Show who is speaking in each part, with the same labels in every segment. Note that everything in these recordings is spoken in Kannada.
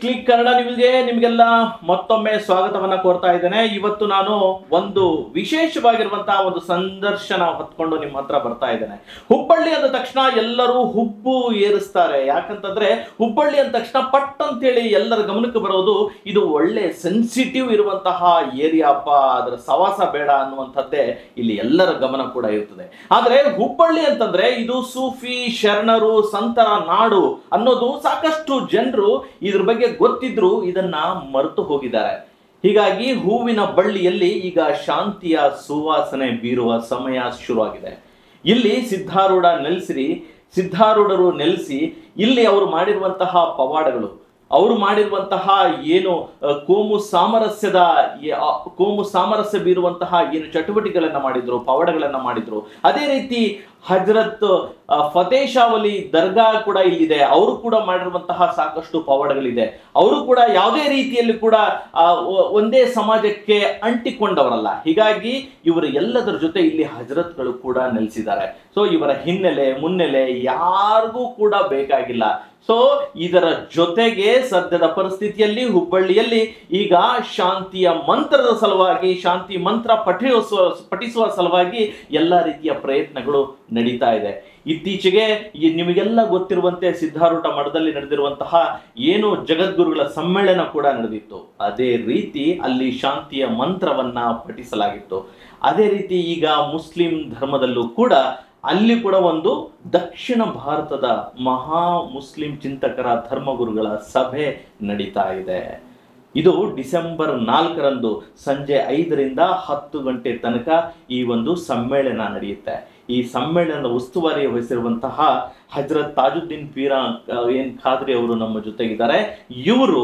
Speaker 1: ಕ್ಲಿಕ್ ಕನ್ನಡ ನಿಮಗೆ ನಿಮಗೆಲ್ಲ ಮತ್ತೊಮ್ಮೆ ಸ್ವಾಗತವನ್ನ ಕೋರ್ತಾ ಇದ್ದೇನೆ ಇವತ್ತು ನಾನು ಒಂದು ವಿಶೇಷವಾಗಿರುವಂತಹ ಒಂದು ಸಂದರ್ಶನ ಹೊತ್ಕೊಂಡು ನಿಮ್ಮ ಹತ್ರ ಬರ್ತಾ ಇದ್ದೇನೆ ಹುಬ್ಬಳ್ಳಿ ಅಂದ ತಕ್ಷಣ ಎಲ್ಲರೂ ಹುಬ್ಬು ಏರಿಸ್ತಾರೆ ಯಾಕಂತಂದ್ರೆ ಹುಬ್ಬಳ್ಳಿ ಅಂದ ತಕ್ಷಣ ಪಟ್ ಅಂತೇಳಿ ಎಲ್ಲರ ಗಮನಕ್ಕೆ ಬರೋದು ಇದು ಒಳ್ಳೆ ಸೆನ್ಸಿಟಿವ್ ಇರುವಂತಹ ಏರಿಯಾಪ್ಪ ಅದರ ಸವಾಸ ಬೇಡ ಅನ್ನುವಂಥದ್ದೇ ಇಲ್ಲಿ ಎಲ್ಲರ ಗಮನ ಕೂಡ ಇರ್ತದೆ ಆದ್ರೆ ಹುಬ್ಬಳ್ಳಿ ಅಂತಂದ್ರೆ ಇದು ಸೂಫಿ ಶರಣರು ಸಂತರ ನಾಡು ಅನ್ನೋದು ಸಾಕಷ್ಟು ಜನರು ಇದ್ರ ಬಗ್ಗೆ ಗೊತ್ತಿದ್ರು ಇದನ್ನ ಮರೆತು ಹೋಗಿದ್ದಾರೆ ಹೀಗಾಗಿ ಹೂವಿನ ಬಳ್ಳಿಯಲ್ಲಿ ಈಗ ಶಾಂತಿಯ ಸುವಾಸನೆ ಬೀರುವ ಸಮಯ ಶುರುವಾಗಿದೆ ಇಲ್ಲಿ ಸಿದ್ಧಾರೂಢ ನೆಲೆಸಿರಿ ಸಿದ್ಧಾರೂಢರು ನೆಲೆಸಿ ಇಲ್ಲಿ ಅವರು ಮಾಡಿರುವಂತಹ ಪವಾಡಗಳು ಅವರು ಮಾಡಿರುವಂತಹ ಏನು ಅ, ಕೋಮು ಸಾಮರಸ್ಯದ ಈ, ಆ, ಕೋಮು ಸಾಮರಸ್ಯ ಬೀರುವಂತಹ ಏನು ಚಟುವಟಿಕೆಗಳನ್ನ ಮಾಡಿದ್ರು ಪವಾಡಗಳನ್ನ ಮಾಡಿದ್ರು ಅದೇ ರೀತಿ ಹಜರತ್ ಅ, ಫತೇಶಾವಲಿ ದರ್ಗಾ ಕೂಡ ಇಲ್ಲಿದೆ ಅವರು ಕೂಡ ಮಾಡಿರುವಂತಹ ಸಾಕಷ್ಟು ಪವಾಡಗಳಿದೆ ಅವರು ಕೂಡ ಯಾವುದೇ ರೀತಿಯಲ್ಲಿ ಕೂಡ ಆ, ಒ- ಒಂದೇ ಸಮಾಜಕ್ಕೆ ಅಂಟಿಕೊಂಡವರಲ್ಲ ಹೀಗಾಗಿ ಇವರು ಎಲ್ಲದರ ಜೊತೆ ಇಲ್ಲಿ ಹಜರತ್ಗಳು ಕೂಡ ನೆಲೆಸಿದ್ದಾರೆ ಸೊ ಇವರ ಹಿನ್ನೆಲೆ ಮುನ್ನೆಲೆ ಯಾರಿಗೂ ಕೂಡ ಬೇಕಾಗಿಲ್ಲ ಸೊ ಇದರ ಜೊತೆಗೆ ಸದ್ಯದ ಪರಿಸ್ಥಿತಿಯಲ್ಲಿ ಹುಬ್ಬಳ್ಳಿಯಲ್ಲಿ ಈಗ ಶಾಂತಿಯ ಮಂತ್ರದ ಸಲುವಾಗಿ ಶಾಂತಿ ಮಂತ್ರ ಪಠಿಸುವ ಪಠಿಸುವ ಸಲುವಾಗಿ ಎಲ್ಲ ರೀತಿಯ ಪ್ರಯತ್ನಗಳು ನಡೀತಾ ಇದೆ ಇತ್ತೀಚೆಗೆ ಈ ನಿಮಗೆಲ್ಲ ಗೊತ್ತಿರುವಂತೆ ಸಿದ್ಧಾರೂಢ ಮಠದಲ್ಲಿ ನಡೆದಿರುವಂತಹ ಏನು ಜಗದ್ಗುರುಗಳ ಸಮ್ಮೇಳನ ಕೂಡ ನಡೆದಿತ್ತು ಅದೇ ರೀತಿ ಅಲ್ಲಿ ಶಾಂತಿಯ ಮಂತ್ರವನ್ನ ಪಠಿಸಲಾಗಿತ್ತು ಅದೇ ರೀತಿ ಈಗ ಮುಸ್ಲಿಂ ಧರ್ಮದಲ್ಲೂ ಕೂಡ ಅಲ್ಲಿ ಕೂಡ ಒಂದು ದಕ್ಷಿಣ ಭಾರತದ ಮಹಾ ಮುಸ್ಲಿಂ ಚಿಂತಕರ ಧರ್ಮಗುರುಗಳ ಸಭೆ ನಡೀತಾ ಇದೆ ಇದು ಡಿಸೆಂಬರ್ ನಾಲ್ಕರಂದು ಸಂಜೆ ಐದರಿಂದ ಹತ್ತು ಗಂಟೆ ತನಕ ಈ ಒಂದು ಸಮ್ಮೇಳನ ನಡೆಯುತ್ತೆ ಈ ಸಮ್ಮೇಳನದ ಉಸ್ತುವಾರಿ ವಹಿಸಿರುವಂತಹ ಹಜರತ್ ತಾಜುದ್ದೀನ್ ಪೀರಾ ಅಹ್, ಏನ್ ಖಾದ್ರಿ ಅವರು ನಮ್ಮ ಜೊತೆಗಿದ್ದಾರೆ ಇವರು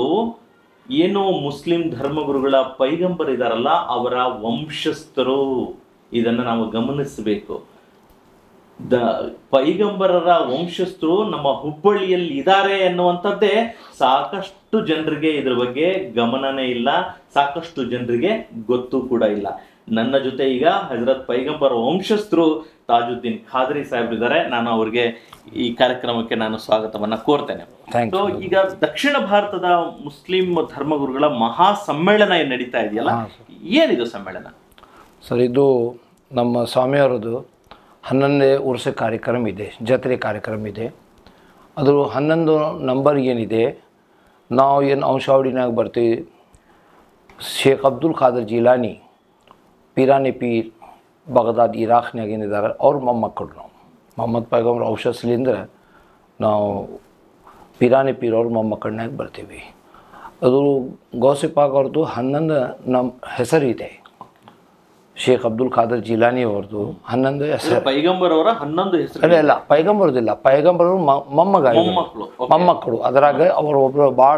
Speaker 1: ಏನು ಮುಸ್ಲಿಂ ಧರ್ಮಗುರುಗಳ ಪೈಗಂಬರ್ ಇದಾರಲ್ಲ ಅವರ ವಂಶಸ್ಥರು ಇದನ್ನ ನಾವು ಗಮನಿಸಬೇಕು ದ ಪೈಗಂಬರರ ವಂಶಸ್ಥರು ನಮ್ಮ ಹುಬ್ಬಳ್ಳಿಯಲ್ಲಿ ಇದ್ದಾರೆ ಅನ್ನುವಂಥದ್ದೇ ಸಾಕಷ್ಟು ಜನರಿಗೆ ಇದ್ರ ಬಗ್ಗೆ ಗಮನನೇ ಇಲ್ಲ ಸಾಕಷ್ಟು ಜನರಿಗೆ ಗೊತ್ತು ಕೂಡ ಇಲ್ಲ ನನ್ನ ಜೊತೆ ಈಗ ಹಜರತ್ ಪೈಗಂಬರ ವಂಶಸ್ಥರು ತಾಜುದ್ದೀನ್ ಖಾದ್ರಿ ಸಾಹೇಬ್ರಿದ್ದಾರೆ ನಾನು ಅವ್ರಿಗೆ ಈ ಕಾರ್ಯಕ್ರಮಕ್ಕೆ ನಾನು ಸ್ವಾಗತವನ್ನ ಕೋರ್ತೇನೆ
Speaker 2: Thank
Speaker 1: ಸೊ ಈಗ ದಕ್ಷಿಣ ಭಾರತದ ಮುಸ್ಲಿಂ ಧರ್ಮಗುರುಗಳ ಮಹಾ ಸಮ್ಮೇಳನ ಏನ್ ನಡೀತಾ ಇದೆಯಲ್ಲ ಏನಿದು ಸಮ್ಮೇಳನ
Speaker 2: ಸರ್ ಇದು ನಮ್ಮ ಸ್ವಾಮಿಯವರದು ಹನ್ನೊಂದನೇ ವರ್ಷ ಕಾರ್ಯಕ್ರಮ ಇದೆ ಜಾತ್ರೆ ಕಾರ್ಯಕ್ರಮ ಇದೆ ಅದು ಹನ್ನೊಂದು ನಂಬರ್ ಏನಿದೆ ನಾವು ಏನು ಅಂಶಾವಳಿನಾಗ ಬರ್ತೀವಿ Sheikh Abdul Khader Jilani Pirani Pir Baghdad ಇರಾಕ್ನಾಗ ಏನಿದ್ದಾರೆ ಅವ್ರ ಮೊಮ್ಮಕ್ಕಳು ನಾವು ಮೊಹಮ್ಮದ್ ಪೈಗಂಬರ್ ಔಷಸ್ಲಿಂದ ನಾವು ಪಿರಾನಿ ಪೀರ್ ಅವ್ರ ಮೊಮ್ಮಕ್ಕಳನ್ನಾಗ ಬರ್ತೀವಿ ಅದು ಗೌಸಿಪಾಕ್ ಅವ್ರದ್ದು ಹನ್ನೊಂದು ನಮ್ಮ ಹೆಸರಿದೆ ಶೇಖ್ ಅಬ್ದುಲ್ ಖಾದರ್ ಜಿಲಾನಿ ಅವ್ರದ್ದು ಹನ್ನೊಂದು ಹೆಸರು
Speaker 1: ಪೈಗಂಬರ್ ಅವರ ಹನ್ನೊಂದು ಹೆಸರು
Speaker 2: ಇಲ್ಲ ಇಲ್ಲ ಪೈಗಂಬರ್ದಿಲ್ಲ ಪೈಗಂಬರ್ ಮೊಮ್ಮಗ ಇವ್ರು.
Speaker 1: ಮೊಮ್ಮಕ್ಕಳು
Speaker 2: ಮೊಮ್ಮಕ್ಕಳು ಅದರಾಗ ಅವರು ಒಬ್ಬರು ಭಾಳ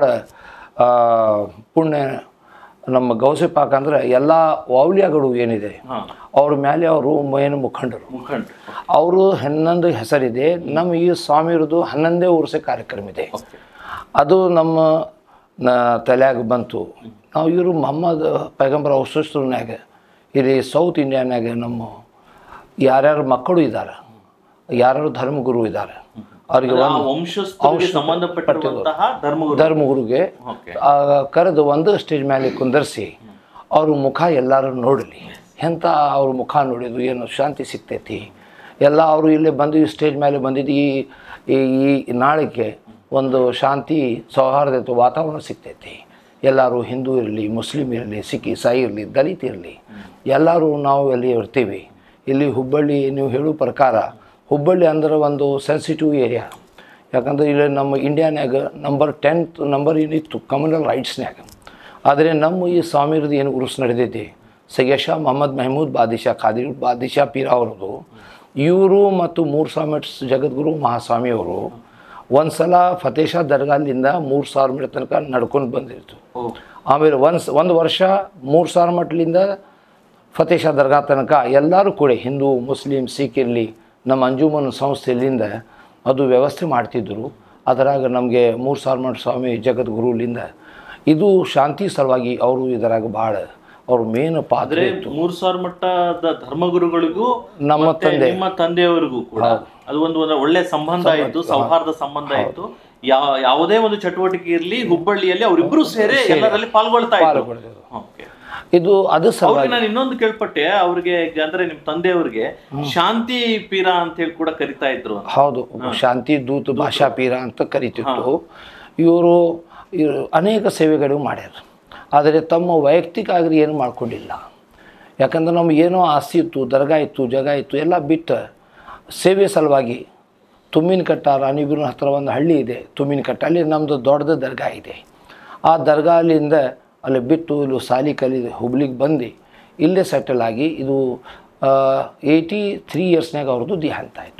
Speaker 2: ಪುಣ್ಯ ನಮ್ಮ ಗೌಸಿಪಾಕ್ ಅಂದ್ರೆ ಎಲ್ಲ ವಾವ್ಲಿಯಾಗಳು ಏನಿದೆ
Speaker 1: ಹಾ
Speaker 2: ಅವ್ರ ಮೇಲೆ ಅವರು ಏನು ಮುಖಂಡರು
Speaker 1: ಮುಖಂಡ
Speaker 2: ಅವರು ಹನ್ನೊಂದು ಹೆಸರಿದೆ ನಮ್ಮ ಈ ಸ್ವಾಮಿಯರದು ಹನ್ನೊಂದೇ ವರ್ಷ ಕಾರ್ಯಕ್ರಮ ಇದೆ
Speaker 1: ಓಕೆ
Speaker 2: ಅದು ನಮ್ಮ ನ ತಲೆಯಾಗ ಬಂತು ನಾವು ಇವರು ಮೊಹಮ್ಮದ್ ಪೈಗಂಬರ ಔಷಧನ್ಯಾಗ ಇಲ್ಲಿ ಸೌತ್ ಇಂಡಿಯಾನಾಗ ನಮ್ಮ ಯಾರ್ಯಾರು ಮಕ್ಕಳು ಇದ್ದಾರೆ ಯಾರ್ಯಾರು ಧರ್ಮಗುರು ಇದ್ದಾರೆ ಅವ್ರಿಗೆ
Speaker 1: ಆ
Speaker 2: ಒಂದು
Speaker 1: ವಂಶಸ್ಥರಿಗೆ ಸಂಬಂಧಪಟ್ಟಿರುವಂತಹ ಧರ್ಮಗುರು
Speaker 2: ಧರ್ಮಗುರುಗೆ
Speaker 1: ಓಕೆ
Speaker 2: ಆ, ಕರೆದು ಒಂದು ಸ್ಟೇಜ್ ಮೇಲೆ ಕುಂದರ್ಸಿ ಅವ್ರ ಮುಖ ಎಲ್ಲರೂ ನೋಡಲಿ ಎಂಥ ಅವ್ರ ಮುಖ ನೋಡಿದ್ರು ಏನು ಶಾಂತಿ ಸಿಗ್ತೈತಿ ಎಲ್ಲ ಅವರು ಇಲ್ಲೇ ಬಂದು ಈ ಸ್ಟೇಜ್ ಮೇಲೆ ಬಂದಿದ್ದು ಈ ಈ ಈ ನಾಳಿಗೆ ಒಂದು ಶಾಂತಿ ಸೌಹಾರ್ದತೆ ವಾತಾವರಣ ಸಿಗ್ತೈತಿ ಎಲ್ಲರೂ ಹಿಂದೂ ಇರಲಿ ಮುಸ್ಲಿಂ ಇರಲಿ ಸಿಖ್ ಇಸಾಯಿ ಇರಲಿ ದಲಿತ ಇರಲಿ ಎಲ್ಲರೂ ನಾವು ಅಲ್ಲಿ ಇರ್ತೀವಿ ಇಲ್ಲಿ ಹುಬ್ಬಳ್ಳಿ ನೀವು ಹೇಳೋ ಪ್ರಕಾರ ಹುಬ್ಬಳ್ಳಿ ಅಂದ್ರೆ ಒಂದು ಸೆನ್ಸಿಟಿವ್ ಏರಿಯಾ ಯಾಕಂದ್ರೆ ಇಲ್ಲಿ ನಮ್ಮ ಇಂಡಿಯಾನ್ಯಾಗ ನಂಬರ್ ಟೆಂತ್ ನಂಬರ್ ಏನಿತ್ತು ಕಮ್ಯುನಲ್ ರೈಟ್ಸ್ನ್ಯಾಗ ಆದರೆ ನಮ್ಮ ಈ ಸ್ವಾಮಿರದ್ದು ಏನು ಉರುಸ್ ನಡೆದೈತಿ ಸಯ್ಯದ್ ಶಾ ಮೊಹಮ್ಮದ್ ಮೆಹಮೂದ್ ಬಾದಿಶಾ ಖಾದಿರ್ ಬಾದಿಶಾ ಪೀರ ಅವ್ರದ್ದು ಇವರು ಮತ್ತು ಮೂರು ಸ್ವಾಮಿ ಜಗದ್ಗುರು ಮಹಾಸ್ವಾಮಿಯವರು ಒಂದು ಸಲ ಫತೇಶಾ ದರ್ಗಾಲಿಂದ ಮೂರು ಸಾವಿರ ಮೀಟರ್ ತನಕ ನಡ್ಕೊಂಡು ಬಂದಿತ್ತು
Speaker 1: ಓ
Speaker 2: ಆಮೇಲೆ ಒಂದು ಒಂದು ವರ್ಷ ಮೂರು ಸಾವಿರ ಮಟ್ಲಿಂದ ಫತೇಶಾ ದರ್ಗಾ ತನಕ ಎಲ್ಲರೂ ಕೂಡ ಹಿಂದೂ ಮುಸ್ಲಿಂ ಸಿಖ್ ಇರಲಿ ನಮ್ಮ ಅಂಜುಮನ್ ಸಂಸ್ಥೆಯಿಂದ ಅದು ವ್ಯವಸ್ಥೆ ಮಾಡ್ತಿದ್ದರು ಅದರಾಗ ನಮಗೆ ಮೂರು ಸಾವಿರ ಮಠ ಸ್ವಾಮಿ ಜಗದ್ಗುರುಲಿಂದ ಇದು ಶಾಂತಿ ಸಲುವಾಗಿ ಅವರು ಇದರಾಗ ಭಾಳ ಅವ್ರ ಮೇನ್ ಪಾತ್ರ
Speaker 1: ಅಂದ್ರೆ ಮೂರ್ ಸಾವಿರ ಮಟ್ಟದ ಧರ್ಮಗುರುಗಳಿಗೂ
Speaker 2: ನಮ್ಮ
Speaker 1: ಮತ್ತೆ
Speaker 2: ತಂದೆ
Speaker 1: ನಿಮ್ಮ ತಂದೆಯವರಿಗೂ ಕೂಡ ಅದು ಒಂದು ಒಂದು ಒಳ್ಳೆ ಸಂಬಂಧ ಆಯ್ತು ಸೌಹಾರ್ದ ಸಂಬಂಧ ಆಯ್ತು ಯಾವ ಯಾವುದೇ ಒಂದು ಚಟುವಟಿಕೆ ಇರಲಿ ಹುಬ್ಬಳ್ಳಿಯಲ್ಲಿ ಅವರಿಬ್ರು ಸೇರಿ ಎಲ್ಲರಲ್ಲಿ ಪಾಲ್ಗೊಳ್ತಾ ಇದ್ರು
Speaker 2: ಪಾಲ್ಗೊಳ್ತಿದ್ರು.
Speaker 1: ಓಕೆ
Speaker 2: ಇದು ಅದು ಸವಾಲು
Speaker 1: ಅವ್ರಿಗೆ ನಾನು ಇನ್ನೊಂದು ಕೇಳ್ಪಟ್ಟೆ ಅವ್ರಿಗೆ ಅಂದ್ರೆ ನಿಮ್ ತಂದೆಯವ್ರಿಗೆ ಶಾಂತಿ ಪೀರ ಅಂತ ಹೇಳಿ ಕೂಡ ಕರಿತಾ ಇದ್ರು ಅಂತ.
Speaker 2: ಹೌದು ಶಾಂತಿ ದೂತ್ ಭಾಷಾ ಪೀರ ಅಂತ ಕರಿತಿತ್ತು ಇವರು ಅನೇಕ ಸೇವೆಗಳು ಮಾಡ್ಯಾರ ಆದರೆ ತಮ್ಮ ವೈಯಕ್ತಿಕ ಆಗ್ರಿ ಏನು ಮಾಡ್ಕೊಂಡಿಲ್ಲ ಯಾಕಂದ್ರೆ ನಮ್ಗೆ ಏನೋ ಆಸ್ತಿ ಇತ್ತು ದರ್ಗಾ ಇತ್ತು ಜಾಗ ಇತ್ತು ಎಲ್ಲ ಬಿಟ್ಟು ಸೇವೆ ಸಲುವಾಗಿ ತುಮ್ಮಿನಕಟ್ಟ ರಾಣಿಬೀರಿನ ಹತ್ರ ಒಂದು ಹಳ್ಳಿ ಇದೆ ತುಮ್ಮಿನಕಟ್ಟ ಅಲ್ಲಿ ನಮ್ಮದು ದೊಡ್ಡದ ದರ್ಗಾ ಇದೆ ಆ ದರ್ಗಾ ಅಲ್ಲಿಂದ ಅಲ್ಲಿ ಬಿಟ್ಟು ಇಲ್ಲಿ ಸಾಲಿ ಕಲಿ ಹುಬ್ಳಿಗೆ ಬಂದು ಇಲ್ಲೇ ಸೆಟಲ್ ಆಗಿ ಇದು ಏಯ್ಟಿ ತ್ರೀ ಇಯರ್ಸ್ನಾಗ ಅವ್ರದ್ದು ದೇಹಾಂತ ಆಯಿತು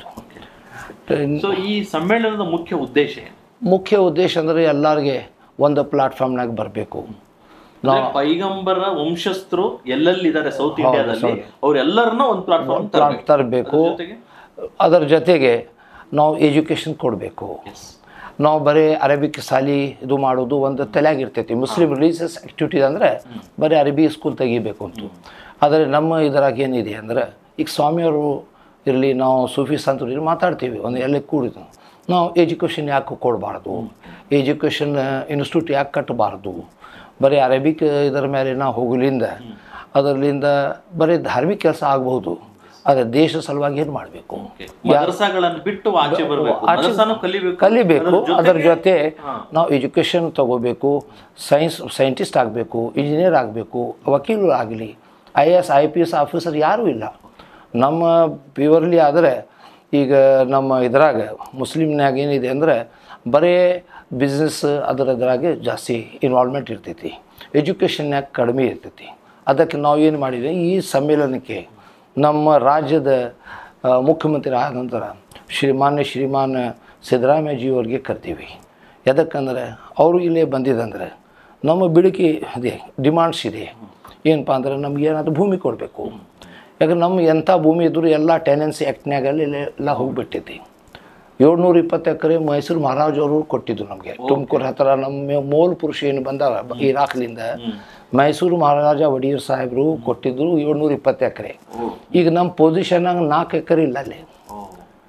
Speaker 1: ಸೊ ಈ ಸಮ್ಮೇಳನದ ಮುಖ್ಯ ಉದ್ದೇಶ ಏನು
Speaker 2: ಮುಖ್ಯ ಉದ್ದೇಶ ಅಂದರೆ ಎಲ್ಲರಿಗೆ ಒಂದು ಪ್ಲಾಟ್ಫಾರ್ಮ್ನಾಗ ಬರಬೇಕು
Speaker 1: ಅಂದ್ರೆ ಪೈಗಂಬರ ವಂಶಸ್ಥರು ಎಲ್ಲೆಲ್ಲಿದ್ದಾರೆ ಸೌತ್ ಇಂಡಿಯಾದಲ್ಲಿ ಅವ್ರೆಲ್ಲರನ್ನ ಒಂದು ಪ್ಲಾಟ್ಫಾರ್ಮ್ ತರಬೇಕು
Speaker 2: ತರಬೇಕು
Speaker 1: ಜೊತೆಗೆ
Speaker 2: ಅದರ ಜೊತೆಗೆ ನಾವು ಎಜುಕೇಷನ್ ಕೊಡಬೇಕು ನಾವು ಬರೀ ಅರೇಬಿಕ್ ಸಾಲಿ ಇದು ಮಾಡೋದು ಒಂದು ತಲೆಯಾಗಿ ಇರ್ತೈತಿ ಮುಸ್ಲಿಂ ರಿಲೀಜಿಯಸ್ ಆ್ಯಕ್ಟಿವಿಟೀಸ್ ಅಂದರೆ ಬರೀ ಅರಬಿ ಸ್ಕೂಲ್ ತೆಗಿಬೇಕು ಅಂತ ಆದರೆ ನಮ್ಮ ಇದರಾಗ ಏನಿದೆ ಅಂದರೆ ಈಗ ಸ್ವಾಮಿಯವರು ಇರಲಿ ನಾವು ಸೂಫಿ ಸಂತರು ಇರಲಿ ಮಾತಾಡ್ತೀವಿ ಒಂದು ಎಲ್ಲ ಕೂಡಿದ್ದು ನಾವು ಎಜುಕೇಷನ್ ಯಾಕೆ ಕೊಡಬಾರ್ದು ಎಜುಕೇಷನ್ ಇನ್ಸ್ಟಿಟ್ಯೂಟ್ ಯಾಕೆ ಕಟ್ಟಬಾರ್ದು ಬರೀ ಅರೇಬಿಕ್ ಇದರ ಮೇಲೆ ನಾವು ಹೋಗಲಿಂದ ಅದರಲ್ಲಿಂದ ಬರೀ ಧಾರ್ಮಿಕ ಕೆಲಸ ಆಗ್ಬೋದು ಆದರೆ ದೇಶ ಸಲುವಾಗಿ ಏನು ಮಾಡಬೇಕು
Speaker 1: ಮದರಸಾಗಳನ್ನು ಬಿಟ್ಟು ಆಚೆ ಬರಬೇಕು ಮದರಸಾನು ಕಲಿಬೇಕು
Speaker 2: ಕಲಿಬೇಕು
Speaker 1: ಅದ್ರ
Speaker 2: ಅದರ
Speaker 1: ಜೊತೆಗೆ-
Speaker 2: ಜೊತೆ ನಾವು ಎಜುಕೇಷನ್ ತಗೋಬೇಕು ಸೈನ್ಸ್ ಸೈಂಟಿಸ್ಟ್ ಆಗಬೇಕು ಇಂಜಿನಿಯರ್ ಆಗಬೇಕು ವಕೀಲರು ಆಗಲಿ I A S I P S officer ಯಾರೂ ಇಲ್ಲ ನಮ್ಮ ಪ್ಯೂರ್ಲಿ ಆದರೆ ಈಗ ನಮ್ಮ ಇದ್ರಾಗ ಮುಸ್ಲಿಮ್ನಾಗ ಏನಿದೆ ಅಂದರೆ ಬರೀ ಬಿಸ್ನೆಸ್ ಅದರದ್ರಾಗೆ ಜಾಸ್ತಿ ಇನ್ವಾಲ್ವ್ಮೆಂಟ್ ಇರ್ತೈತಿ ಎಜುಕೇಷನ್ಯಾಗ ಕಡಿಮೆ ಇರ್ತೈತಿ ಅದಕ್ಕೆ ನಾವು ಏನು ಮಾಡಿದ್ವಿ ಈ ಸಮ್ಮೇಳನಕ್ಕೆ ನಮ್ಮ ರಾಜ್ಯದ ಆ, ಮುಖ್ಯಮಂತ್ರಿ ಆದ ನಂತರ ಶ್ರೀಮಾನ್ಯ ಶ್ರೀಮಾನ್ ಸಿದ್ದರಾಮಯ್ಯಜಿಯವ್ರಿಗೆ ಕರ್ತೀವಿ ಯಾಕಂದ್ರೆ ಅವರು ಇಲ್ಲೇ ಬಂದಿದ್ದಂದ್ರೆ ನಮ್ಮ ಬೇಡಿಕೆ ಇದೆ ಡಿಮಾಂಡ್ಸ್ ಇದೆ ಏನಪ್ಪ ಅಂದ್ರೆ ನಮ್ಗೆ ಏನಾದರೂ ಭೂಮಿ ಕೊಡಬೇಕು ಯಾಕಂದ್ರೆ ನಮ್ಮ ಎಂಥ ಭೂಮಿ ಇದ್ದರೂ ಎಲ್ಲ ಟೆನೆನ್ಸಿ ಆ್ಯಕ್ಟ್ನಾಗಲ್ಲಿ ಎಲ್ಲ ಹೋಗಿಬಿಟ್ಟೈತಿ ಏಳ್ನೂರ ಇಪ್ಪತ್ತು ಎಕರೆ ಮೈಸೂರು ಮಹಾರಾಜ್ ಅವರು ಕೊಟ್ಟಿದ್ದು ನಮಗೆ ತುಮಕೂರು ಹತ್ರ ನಮ್ಮ ಮೂಲ ಪುರುಷ ಏನು ಬಂದಾರ ಇರಾಕ್ಲಿಂದ ಮೈಸೂರು ಮಹಾರಾಜ ಒಡೆಯರ್ ಸಾಹೇಬರು ಕೊಟ್ಟಿದ್ರು ಏಳ್ನೂರ ಇಪ್ಪತ್ತು ಎಕರೆ ಈಗ ನಮ್ಮ ಪೊಸಿಷನ್ನಾಗ ನಾಲ್ಕು ಎಕರೆ ಇಲ್ಲ ಅಲ್ಲಿ
Speaker 1: ಓ.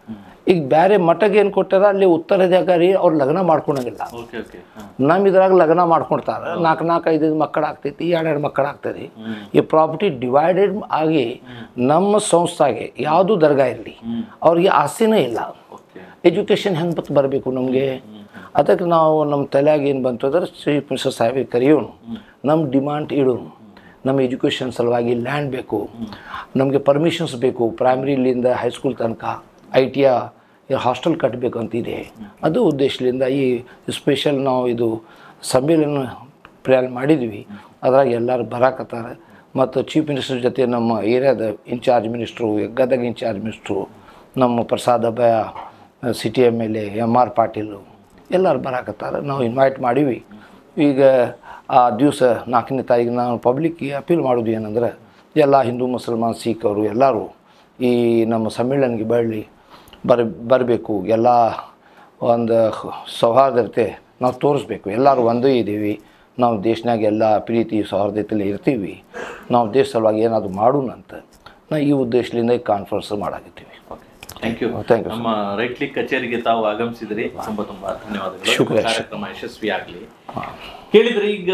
Speaker 2: ಈಗ ಬೇರೆ ಮಠಕ್ಕೆ ಏನು ಕೊಟ್ಟಾರ ಅಲ್ಲಿ ಉತ್ತರದಾಗ ರೀ ಅವ್ರು ಲಗ್ನ ಮಾಡ್ಕೊಳಂಗಿಲ್ಲ
Speaker 1: ಓಕೆ ಓಕೆ ಹ.
Speaker 2: ನಮ್ಮ ಇದ್ರಾಗ ಲಗ್ನ ಮಾಡ್ಕೊಳ್ತಾರೆ ನಾಲ್ಕು ನಾಲ್ಕು ಐದು ಮಕ್ಕಳು ಆಗ್ತೈತಿ ಎರಡೆರಡು ಮಕ್ಕಳು ಆಗ್ತದೆ ಈ ಪ್ರಾಪರ್ಟಿ ಡಿವೈಡೆಡ್ ಆಗಿ ನಮ್ಮ ಸಂಸ್ಥೆಗೆ ಯಾವುದು ದರ್ಗಾ ಇರಲಿ ಅವ್ರಿಗೆ ಆಸ್ತಿನೇ ಇಲ್ಲ
Speaker 1: ಓಕೆ
Speaker 2: ಎಜುಕೇಷನ್ ಹೆಂಗೆ ಬತ್ ಬರಬೇಕು ನಮಗೆ ಅದಕ್ಕೆ ನಾವು ನಮ್ಮ ತಲೆಯಾಗ ಏನು ಬಂತು ಅಂದ್ರೆ ಶ್ರೀ ಪ್ರಿನ್ಸಸ್ ಸಾಹೇಬಿಗೆ ಕರೆಯೋನು ನಮ್ಮ ಡಿಮಾಂಡ್ ಇಡೋನು ನಮ್ಮ ಎಜುಕೇಷನ್ ಸಲುವಾಗಿ ಲ್ಯಾಂಡ್ ಬೇಕು ನಮಗೆ ಪರ್ಮಿಷನ್ಸ್ ಬೇಕು ಪ್ರೈಮರಿಲಿಂದ ಹೈಸ್ಕೂಲ್ ತನಕ ಐ ಟಿ ಹಾಸ್ಟೆಲ್ ಕಟ್ಟಬೇಕು ಅಂತಿದೆ ಅದು ಉದ್ದೇಶದಿಂದ ಈ ಸ್ಪೆಷಲ್ ನಾವು ಇದು ಸಮ್ಮೇಳನ ಪ್ಲ್ಯಾನ್ ಮಾಡಿದ್ವಿ ಅದ್ರಾಗ ಎಲ್ಲರೂ ಬರಾಕತ್ತಾರೆ ಮತ್ತು ಚೀಫ್ ಮಿನಿಸ್ಟರ್ ಜೊತೆ ನಮ್ಮ ಏರಿಯಾದ incharge minister Gadag incharge minister ನಮ್ಮ ಪ್ರಸಾದ್ ಅಭಯ ಸಿಟಿ M L A M R Patil ಎಲ್ಲರೂ ಬರಾಕತ್ತಾರೆ ನಾವು ಇನ್ವೈಟ್ ಮಾಡೀವಿ ಈಗ ಆ ದಿವಸ ನಾಲ್ಕನೇ ತಾರೀಕು ನಾವು ಪಬ್ಲಿಕ್ಗೆ ಅಪೀಲ್ ಮಾಡೋದು ಏನಂದ್ರೆ ಎಲ್ಲ ಹಿಂದೂ ಮುಸಲ್ಮಾನ್ ಸಿಖ್ವರು ಎಲ್ಲರೂ ಈ ನಮ್ಮ ಸಮ್ಮೇಳನಕ್ಕೆ ಬರಲಿ ಬರ ಬರಬೇಕು ಎಲ್ಲ ಒಂದು ಸೌಹಾರ್ದತೆ ನಾವು ತೋರಿಸ್ಬೇಕು ಎಲ್ಲರೂ ಒಂದೇ ಇದ್ದೀವಿ ನಾವು ದೇಶನಾಗ ಎಲ್ಲ ಪ್ರೀತಿ ಸೌಹಾರ್ದತೆಯಲ್ಲಿ ಇರ್ತೀವಿ ನಾವು ದೇಶ ಸಲುವಾಗಿ ಏನಾದರೂ ಮಾಡೋಣ ಅಂತ ನಾ ಈ ಉದ್ದೇಶದಿಂದ ಈ ಕಾನ್ಫರೆನ್ಸ್ ಮಾಡಾಕತ್ತೀವಿ
Speaker 1: ಥ್ಯಾಂಕ್ ಯು
Speaker 2: thank you,
Speaker 1: ನಮ್ಮ ರೈಟ್ ಕ್ಲಿಕ್ ಕಚೇರಿಗೆ ತಾವು ಆಗಮಿಸಿದ್ರಿ ತುಂಬಾ ತುಂಬಾ ಧನ್ಯವಾದಗಳು
Speaker 2: ಶುಕ್ರಿಯ.
Speaker 1: ಕಾರ್ಯಕ್ರಮ ಯಶಸ್ವಿ ಆಗಲಿ ಕೇಳಿದ್ರೆ ಈಗ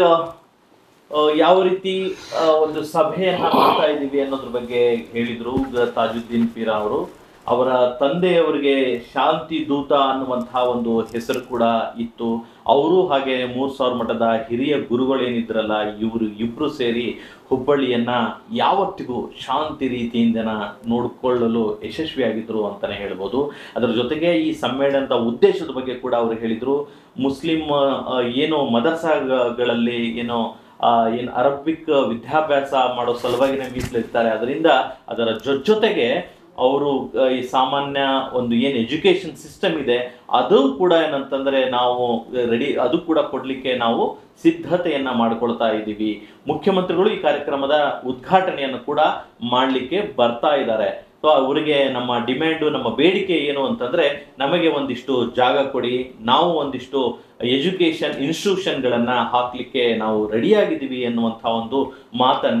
Speaker 1: ಆ, ಯಾವ ರೀತಿ ಆ, ಒಂದು ಸಭೆಯನ್ನ ಮಾಡ್ತಾ ಇದ್ದೀವಿ ಅನ್ನೋದ್ರ ಬಗ್ಗೆ ಹೇಳಿದ್ರು ಗ- ತಾಜುದ್ದೀನ್ ಪೀರಾ ಅವರು ಅವರ ತಂದೆಯವರಿಗೆ ಶಾಂತಿ ದೂತ ಅನ್ನುವಂತಹ ಒಂದು ಹೆಸರು ಕೂಡ ಇತ್ತು ಅವರು ಹಾಗೆ ಮೂರ್ ಸಾವಿರ ಮಠದ ಹಿರಿಯ ಗುರುಗಳೇನಿದ್ರಲ್ಲ ಇವರು ಇಬ್ರು ಸೇರಿ ಹುಬ್ಬಳ್ಳಿಯನ್ನ ಯಾವತ್ತಿಗೂ ಶಾಂತಿ ರೀತಿಯಿಂದ ನೋಡಿಕೊಳ್ಳಲು ಯಶಸ್ವಿಯಾಗಿದ್ರು ಅಂತಾನೆ ಹೇಳ್ಬೋದು ಅದರ ಜೊತೆಗೆ ಈ ಸಮ್ಮೇಳನದ ಉದ್ದೇಶದ ಬಗ್ಗೆ ಕೂಡ ಅವರು ಹೇಳಿದ್ರು ಮುಸ್ಲಿಂ ಆ, ಏನು ಮದರಸಾಗಳಲ್ಲಿ ಏನೋ ಆ, ಏನು ಅರಬಿಕ್ ವಿದ್ಯಾಭ್ಯಾಸ ಮಾಡೋ ಸಲುವಾಗಿನೇ ಮೀಸಲಿರ್ತಾರೆ ಅದರಿಂದ ಅದರ ಜೊ- ಜೊತೆಗೆ ಅವರು ಆ, ಈ ಸಾಮಾನ್ಯ ಒಂದು ಏನು ಎಜುಕೇಶನ್ ಸಿಸ್ಟಮ್ ಇದೆ ಅದು ಕೂಡ ಏನಂತಂದ್ರೆ ನಾವು ರೆಡಿ ಅದು ಕೂಡ ಕೊಡ್ಲಿಕ್ಕೆ ನಾವು ಸಿದ್ಧತೆಯನ್ನ ಮಾಡ್ಕೊಳ್ತಾ ಇದ್ದೀವಿ ಮುಖ್ಯಮಂತ್ರಿಗಳು ಈ ಕಾರ್ಯಕ್ರಮದ ಉದ್ಘಾಟನೆಯನ್ನು ಕೂಡ ಮಾಡಲಿಕ್ಕೆ ಬರ್ತಾ ಇದ್ದಾರೆ ಸೊ ಅವರಿಗೆ ನಮ್ಮ ಡಿಮ್ಯಾಂಡು ನಮ್ಮ ಬೇಡಿಕೆ ಏನು ಅಂತಂದ್ರೆ ನಮಗೆ ಒಂದಿಷ್ಟು ಜಾಗ ಕೊಡಿ ನಾವು ಒಂದಿಷ್ಟು ಎಜುಕೇಶನ್ ಇನ್ಸ್ಟಿಟ್ಯೂಷನ್ಗಳನ್ನ ಹಾಕ್ಲಿಕ್ಕೆ ನಾವು ರೆಡಿಯಾಗಿದ್ದೀವಿ ಎನ್ನುವಂಥ ಒಂದು ಮಾತನ್ನ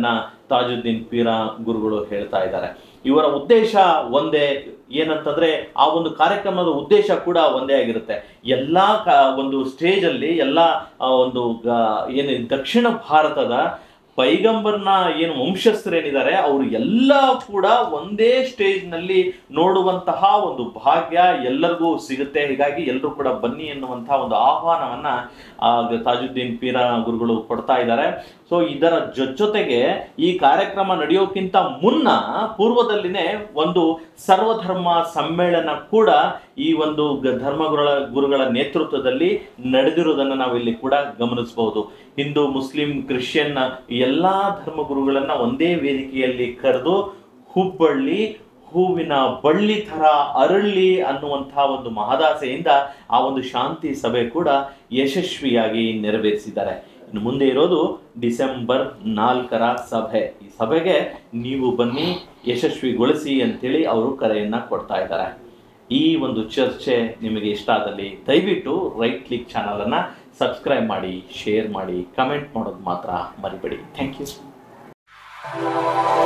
Speaker 1: ತಾಜುದ್ದೀನ್ ಪೀರ ಗುರುಗಳು ಹೇಳ್ತಾ ಇದ್ದಾರೆ ಇವರ ಉದ್ದೇಶ ಒಂದೇ ಏನಂತಂದ್ರೆ ಆ ಒಂದು ಕಾರ್ಯಕ್ರಮದ ಉದ್ದೇಶ ಕೂಡ ಒಂದೇ ಆಗಿರುತ್ತೆ ಎಲ್ಲಾ ಕ- ಒಂದು ಸ್ಟೇಜ್ ಅಲ್ಲಿ ಎಲ್ಲಾ ಆ, ಒಂದು ಗ- ಏನು ದಕ್ಷಿಣ ಭಾರತದ ಪೈಗಂಬರ್ನ ಏನು ವಂಶಸ್ಥರೇನಿದ್ದಾರೆ ಅವರು ಎಲ್ಲ ಕೂಡ ಒಂದೇ ಸ್ಟೇಜ್ ನಲ್ಲಿ ನೋಡುವಂತಹ ಒಂದು ಭಾಗ್ಯ ಎಲ್ಲರಿಗೂ ಸಿಗುತ್ತೆ ಹೀಗಾಗಿ ಎಲ್ಲರೂ ಕೂಡ ಬನ್ನಿ ಎನ್ನುವಂತಹ ಒಂದು ಆಹ್ವಾನವನ್ನ ಆ, ತಾಜುದ್ದೀನ್ ಪೀರ ಗುರುಗಳು ಕೊಡ್ತಾ ಇದ್ದಾರೆ ಸೊ ಇದರ ಜೊ- ಜೊತೆಗೆ ಈ ಕಾರ್ಯಕ್ರಮ ನಡೆಯೋಕ್ಕಿಂತ ಮುನ್ನ ಪೂರ್ವದಲ್ಲಿನೇ ಒಂದು ಸರ್ವಧರ್ಮ ಸಮ್ಮೇಳನ ಕೂಡ ಈ ಒಂದು ಗ- ಧರ್ಮಗುರುಗಳ ಗುರುಗಳ ನೇತೃತ್ವದಲ್ಲಿ ನಡೆದಿರುವುದನ್ನು ನಾವು ಇಲ್ಲಿ ಕೂಡ ಗಮನಿಸಬಹುದು ಹಿಂದೂ ಮುಸ್ಲಿಂ ಕ್ರಿಶ್ಚಿಯನ್ ಎಲ್ಲಾ ಧರ್ಮಗುರುಗಳನ್ನ ಒಂದೇ ವೇದಿಕೆಯಲ್ಲಿ ಕರೆದು ಹುಬ್ಬಳ್ಳಿ ಹೂವಿನ ಬಳ್ಳಿ ಥರ ಅರಳಿ ಅನ್ನುವಂತಹ ಒಂದು ಮಹದಾಸೆಯಿಂದ ಆ ಒಂದು ಶಾಂತಿ ಸಭೆ ಕೂಡ ಯಶಸ್ವಿಯಾಗಿ ನೆರವೇರಿಸಿದ್ದಾರೆ ಇನ್ನು ಮುಂದೆ ಇರೋದು ಡಿಸೆಂಬರ್ ನಾಲ್ಕರ ಸಭೆ ಈ ಸಭೆಗೆ ನೀವು ಬನ್ನಿ ಯಶಸ್ವಿಗೊಳಿಸಿ ಅಂತೇಳಿ ಅವರು ಕರೆಯನ್ನ ಕೊಡ್ತಾ ಇದ್ದಾರೆ ಈ ಒಂದು ಚರ್ಚೆ ನಿಮಗೆ ಇಷ್ಟ ಆದಲ್ಲಿ ದಯವಿಟ್ಟು ರೈಟ್ ಕ್ಲಿಕ್ ಚಾನಲನ್ನು ಸಬ್ಸ್ಕ್ರೈಬ್ ಮಾಡಿ ಶೇರ್ ಮಾಡಿ ಕಮೆಂಟ್ ಮಾಡೋದು ಮಾತ್ರ ಮರಿಬೇಡಿ ಥ್ಯಾಂಕ್ ಯು